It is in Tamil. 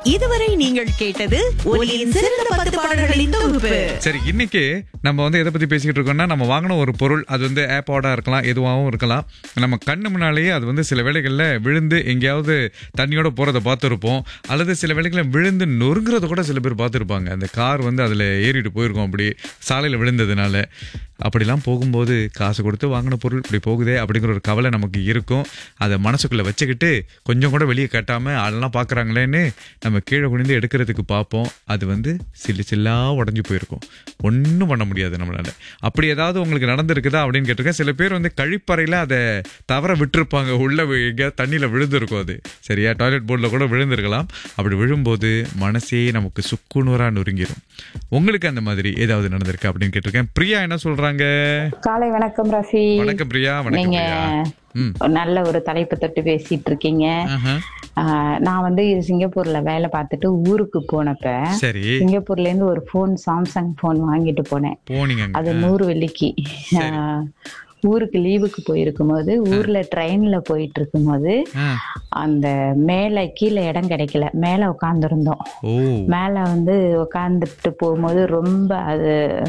இதுவரை நீங்கள் கேட்டது ஒலியின் சிறந்த பத்து பாடல்களின் தொகுப்பு சரி இன்னைக்கு நம்ம வந்து எதை பத்தி பேசிக்கிட்டு இருக்கோம்னா நம்ம வாங்கின ஒரு பொருள் அது வந்து ஏப்பாடா இருக்கலாம் எதுவாகவும் இருக்கலாம் நம்ம கண்ணு முன்னாலேயே அது வந்து சில வேளைகளில் விழுந்து எங்கேயாவது தண்ணியோட போறதை பார்த்துருப்போம் அல்லது சில வேளைகளில் விழுந்து நொறுங்குறத கூட சில பேர் பார்த்துருப்பாங்க அந்த கார் வந்து அதில் ஏறிட்டு போயிருக்கோம் அப்படி சாலையில் விழுந்ததுனால அப்படிலாம் போகும்போது காசு கொடுத்து வாங்கின பொருள் இப்படி போகுதே அப்படிங்கிற ஒரு கவலை நமக்கு இருக்கும் அதை மனசுக்குள்ளே வச்சுக்கிட்டு கொஞ்சம் கூட வெளியே கட்டாமல் அதெல்லாம் பார்க்குறாங்களேன்னு நம்ம கீழே குனிந்து எடுக்கிறதுக்கு பார்ப்போம் அது வந்து சில்லு சில்லா உடஞ்சி போயிருக்கும் ஒன்றும் பண்ண முடியாது நம்மளால அப்படி ஏதாவது உங்களுக்கு நடந்திருக்குதா அப்படின்னு கேட்டிருக்கேன் சில பேர் வந்து கழிப்பறையில் அதை தவற விட்டுருப்பாங்க உள்ள எங்கேயாவது தண்ணியில் விழுந்திருக்கும் அது சரியா டாய்லெட் போர்டில் கூட விழுந்திருக்கலாம் அப்படி விழும்போது மனசே நமக்கு சுக்குநூறா நொறுங்கிடும் உங்களுக்கு அந்த மாதிரி ஏதாவது நடந்திருக்கு அப்படின்னு கேட்டிருக்கேன் பிரியா என்ன சொல்றாங்க காலை வணக்கம் ரஃபி வணக்கம் பிரியா வணக்கம் நீங்க பிரியா ம் நல்ல ஒரு தலைப்பு தொட்டு பேசிட்டு இருக்கீங்க ஆஹா. ஆஹ் நான் வந்து சிங்கப்பூர்ல வேலை பார்த்துட்டு ஊருக்கு போனப்ப சரி சிங்கப்பூர்ல இருந்து ஒரு போன் சாம்சங் போன் வாங்கிட்டு போனேன் போனீங்க அது நூறு வெள்ளிக்கு ஆஹ் ஊருக்கு லீவுக்கு போயிருக்கும் போது ஊர்ல ட்ரெயின்ல போயிட்டு இருக்கும்போது அந்த மேல கீழே இடம் கிடைக்கல மேல உட்காந்துருந்தோம் ஓ மேல வந்து உட்காந்துட்டு போகும்போது ரொம்ப அது